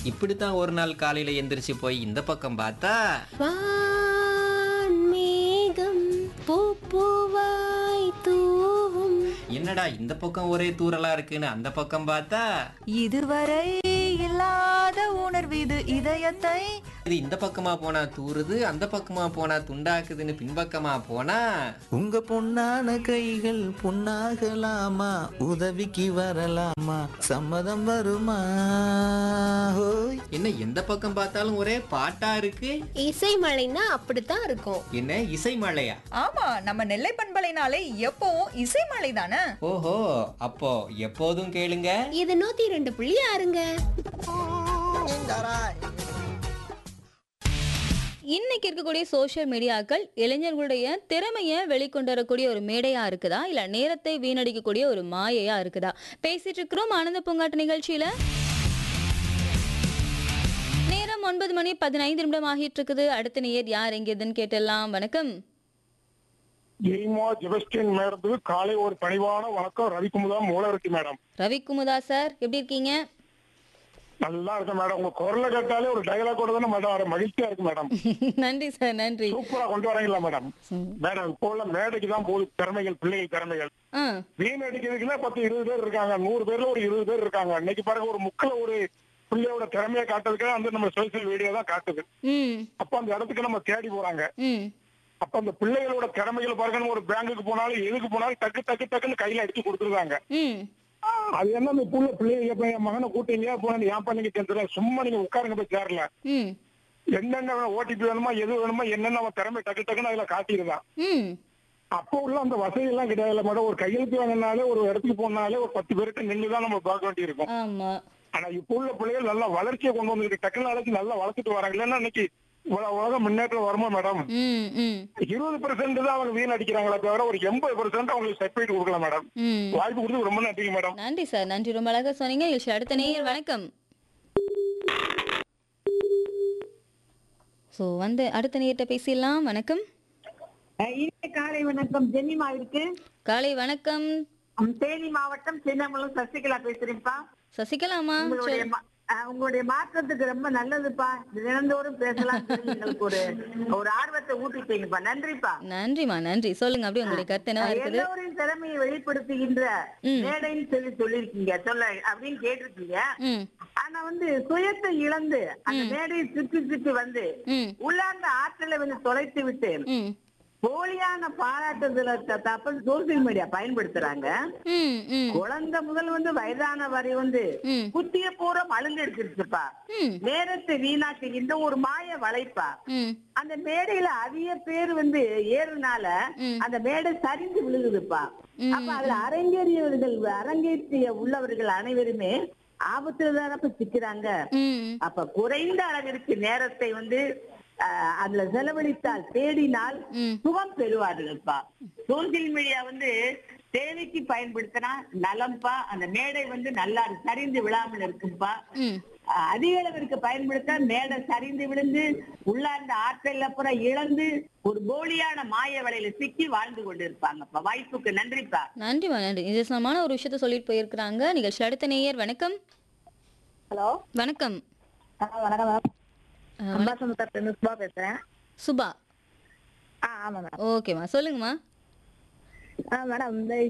இப்படித்தான் ஒரு நாள் காலையில எந்திரிச்சு போய் இந்த பக்கம் பார்த்தா வான்மேகம் பூப்பூவாய் தூவும் என்னடா இந்த பக்கம் ஒரே தூறலா இருக்குன்னு அந்த பக்கம் பார்த்தா இதுவரை இல்லாத உணர்வு இது இதயத்தை இது இந்த பக்கமா போனா தூறுது அந்த பக்கமா போனா துண்டாக்குதுன்னு பின்பக்கமா போனா உங்க பொன்னான கைகள் பொன்னாகலாமா உதவிக்கு வரலாமா சம்மதம் வருமா ஹோய் என்ன எந்த பக்கம் பார்த்தாலும் ஒரே பாட்டா இருக்கு இசை மழைன்னா அப்படித்தான் இருக்கும் என்ன இசை மழையா ஆமா நம்ம நெல்லை பண்பலைனாலே எப்பவும் இசைமலை தானே ஓஹோ அப்போ எப்போதும் கேளுங்க இது நூத்தி ரெண்டு புள்ளி ஆறுங்க இன்னைக்கு இருக்கக்கூடிய சோஷியல் மீடியாக்கள் இளைஞர்களுடைய திறமையை வெளிக்கொண்டு வரக்கூடிய ஒரு மேடையா இருக்குதா இல்ல நேரத்தை வீணடிக்கக்கூடிய ஒரு மாயையா இருக்குதா பேசிட்டு இருக்கிறோம் ஆனந்த பூங்காட்டு நிகழ்ச்சியில நேரம் ஒன்பது மணி பதினைந்து நிமிடம் ஆகிட்டு இருக்குது அடுத்த நேயர் யார் எங்கேதுன்னு கேட்டெல்லாம் வணக்கம் ஜெய்மா ஜெபஸ்டின் மேடத்துக்கு காலை ஒரு பணிவான வணக்கம் ரவிக்குமுதா மூலவர்த்தி மேடம் ரவி குமுதா சார் எப்படி இருக்கீங்க நல்லா இருக்கு மேடம் உங்க குரலை கேட்டாலே ஒரு டயலாக் கூட தானே மேடம் வர மகிழ்ச்சியா இருக்கு மேடம் நன்றி சார் நன்றி சூப்பரா கொண்டு வரீங்களா மேடம் மேடம் இப்போ உள்ள மேடைக்கு தான் போகுது திறமைகள் பிள்ளைகள் திறமைகள் ஆ வீண் அடிக்கிறதுக்குன்னா பத்து இருபது பேர் இருக்காங்க நூறு பேர்ல ஒரு இருபது பேர் இருக்காங்க இன்னைக்கு பாருங்க ஒரு முக்கில ஒரு பிள்ளையோட திறமையை காட்டுறதுக்கு வந்து நம்ம சோசியல் மீடியா தான் காட்டுது ம் அப்ப அந்த இடத்துக்கு நம்ம தேடி போறாங்க ம் அப்ப அந்த பிள்ளைகளோட திறமைகள் பாருங்க நம்ம ஒரு பேங்குக்கு போனாலும் எதுக்கு போனாலும் டக்கு டக்கு டக்குன்னு கையில அடிச்சு கொடுத்துருக்காங்க ம் அது என்ன இந்த புள்ள பிள்ளைங்க இப்ப என் மகனை கூட்டீங்க போன ஏன் பண்ணீங்க தெரியல சும்மா நீங்க உட்காருங்க போய் சேரல ம் என்னென்ன ஓடிபி வேணுமா எது வேணுமா என்னென்ன அவன் திறமை டக்கு டக்குன்னு அதுல காட்டிடுதான் ம் அப்போ உள்ள அந்த வசதி எல்லாம் கிடையாது மேடம் ஒரு கையெழுத்து வாங்கினாலே ஒரு இடத்துக்கு போனாலே ஒரு பத்து பேருக்கு நின்று தான் நம்ம பார்க்க வேண்டியிருக்கும் ஆமா ஆனா இப்போ உள்ள பிள்ளைகள் நல்லா வளர்ச்சியை கொண்டு வந்திருக்கு டெக்னாலஜி நல்லா வளர்த்துட்டு வராங்க இல்லைன்னா இன்னைக்கு இவ்வளவு உலகம் முன்னேற்றம் வருமா மேடம் ம் ம் இருபது பெர்சென்ட் தான் அவங்க வீண் அடிக்கிறாங்களே தவிர ஒரு எண்பது பெர்சென்ட் அவங்களுக்கு செப்பரேட் கொடுக்கலாம் மேடம் ம் வாய்ப்பு கொடுத்து ரொம்ப நன்றி மேடம் நன்றி சார் நன்றி ரொம்ப அழகா சொன்னீங்க நிகழ்ச்சி அடுத்த நேயர் வணக்கம் ஸோ வந்து அடுத்த நேயர்கிட்ட பேசிடலாம் வணக்கம் இனிய காலை வணக்கம் ஜென்னிமாவிற்கு காலை வணக்கம் ம், தேனி மாவட்டம் சின்னமலம் சசிகலா பேசுறேன்ப்பா சசிகலாமா உங்களுடைய மா- அஹ், உங்களுடைய மாற்றத்துக்கு ரொம்ப நல்லதுப்பா தினந்தோறும் பேசலாம் சொல்லி எங்களுக்கு ஒரு ஒரு ஆர்வத்தை ஊட்டிட்டீங்கப்பா நன்றிப்பா நன்றிமா நன்றி சொல்லுங்க அப்படியே உங்களுடைய கருத்து என்னவா இருக்குது எல்லோரின் திறமையை வெளிப்படுத்துகின்ற மேடைன்னு சொல்லி சொல்லிருக்கீங்க சொல்ல அப்படின்னு கேட்டிருக்கீங்க ம் ஆனா வந்து சுயத்தை இழந்து அந்த மேடையை சுற்றி சுற்றி வந்து ம் உள்ளார்ந்த ஆற்றலை வந்து தொலைத்து விட்டு ம் போலியான பாராட்டுதல தப்ப சோசியல் மீடியா பயன்படுத்துறாங்க ம் ம் குழந்தை முதல் வந்து வயதான வரை வந்து ம். குத்திய பூரா மழுந்து எடுத்துருச்சுப்பா ம் நேரத்தை வீணாக்குகின்ற ஒரு மாய வளைப்பா ம் அந்த மேடையில அதிக பேர் வந்து ஏறுனால ம். அந்த மேடை சரிந்து விழுகுதுப்பா அப்ப அதுல அரங்கேறியவர்கள் அரங்கேற்றிய உள்ளவர்கள் அனைவருமே ஆபத்துல தானப்ப சிக்கிறாங்க ம் அப்ப குறைந்த அளவிற்கு நேரத்தை வந்து அஹ், அதுல செலவழித்தால் தேடினால் ம். சுகம் பெறுவார்கள்ப்பா சோசியல் மீடியா வந்து தேவைக்கு பயன்படுத்தினா நலம்பா அந்த மேடை வந்து நல்லா சரிந்து விழாமல் இருக்கும்பா ம் அஹ், அதிக அளவிற்கு பயன்படுத்த மேடை சரிந்து விழுந்து உள்ளார்ந்த ஆற்றல் அப்புறம் இழந்து ஒரு போலியான மாய வலையில சிக்கி வாழ்ந்து கொண்டு இருப்பாங்கப்பா வாய்ப்புக்கு நன்றிப்பா நன்றிமா நன்றி நிஜசமான ஒரு விஷயத்த சொல்லிட்டு போயிருக்கிறாங்க நிகழ்ச்சி அடுத்த நேயர் வணக்கம் ஹலோ வணக்கம் வணக்கம் மேம் அஹ், அம்பாசமுத்திர சுபா பேசுறேன் சுபா ஆமா மேடம் ஓகேம்மா சொல்லுங்கம்மா மேடம் இந்த